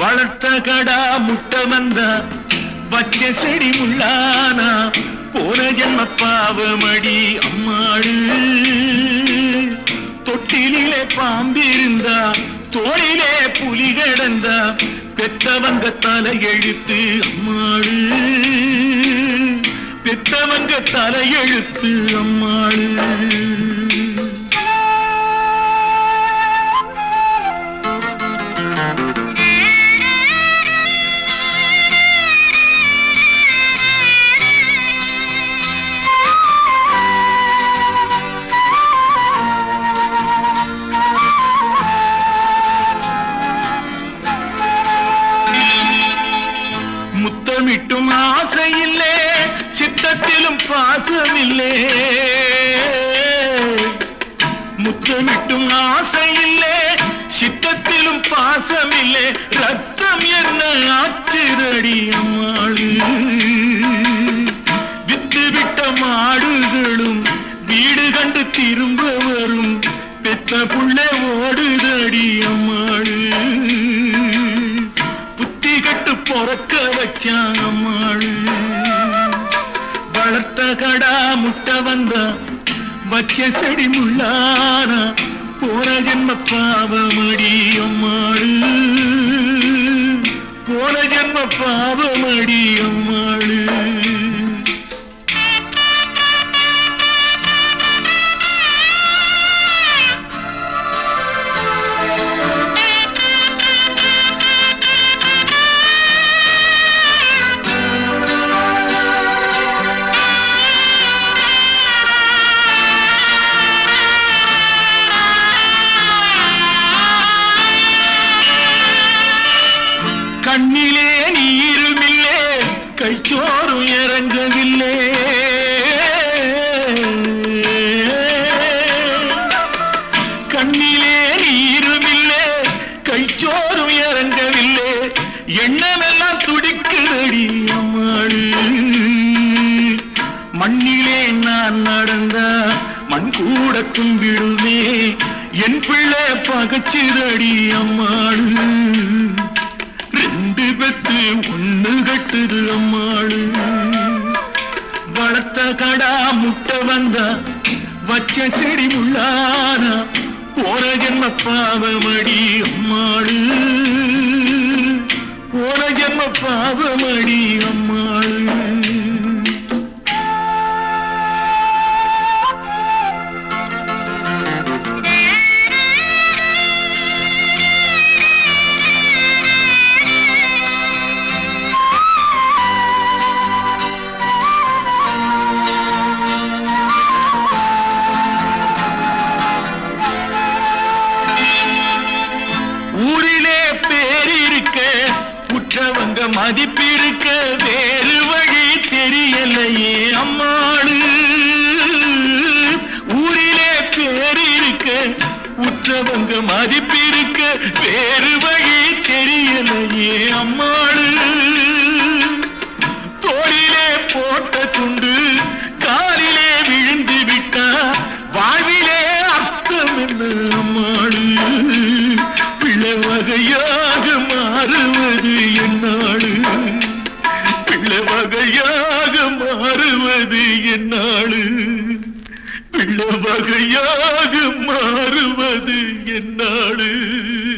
வளர்த்த கடா முட்டை வந்தா வச்ச செடி முள்ளானா போன ஜென்ம பாவமடி அம்மாடு தொட்டிலே பாம்பிருந்தா தோளிலே புலி கிடந்தா பெத்தவங்க தலையெழுத்து அம்மாடு பெத்தவங்க தலையெழுத்து அம்மாடு முத்தமிட்டும் ஆசையில்லே சித்தத்திலும் பாசமில்லே முத்தமிட்டும் ஆசையில்லே சித்தத்திலும் பாசமில்லே ரத்தம் என்ன ஆச்சுதடி அம்மாளு வித்து விட்ட மாடுகளும் வீடு கண்டு திரும்ப வரும் பெத்த புள்ள ஓடுதடி அம்மாளு புத்தி கட்டு பொறக்க வச்சான் அம்மாளு வளர்த்த கடா முட்டை வந்தா வச்ச செடி முள்ளானா போன ஜென்ம பாவமடி அம்மாளு போன ஜென்ம பாவமடி அம்மாளு கண்ணிலே நீருமில்லே கைச்சோறும் இறங்கவில்லை கண்ணிலே நீருமில்லே கைச்சோறும் இறங்கவில்லை எண்ணமெல்லாம் துடிக்குதடி அம்மாடு மண்ணிலே நான் நடந்தா மண் கூட கும்பிடுமே என் பிள்ளை பகச்சிதடி அம்மாடு ரெண்டு பெத்து ஒண்ணு கட்டுது அம்மாளு வளர்த்த கடா முட்டை வந்தா வச்ச செடி முள்ளானா போன ஜென்ம பாவமடி அம்மாளு போன ஜென்ம பாவமடி அம்மாளு ஊரிலே பேர் இருக்க உற்றவங்க மதிப்பிருக்க வேறு வழி தெரியலையே அம்மாளு ஊரிலே பேர் இருக்க உற்றவங்க மதிப்பிருக்க வேறு வழி தெரியலையே அம்மாளு தோளிலே போட்ட துண்டு காலிலே விழுந்து விட்டா வாழ்விலே அர்த்தம் என்ன அம்மாளு பிள்ளை வகையாக மாறுவது என்னாடு பிள்ளை வகையாக மாறுவது என்னாடு பிள்ளை வகையாக மாறுவது என்னாடு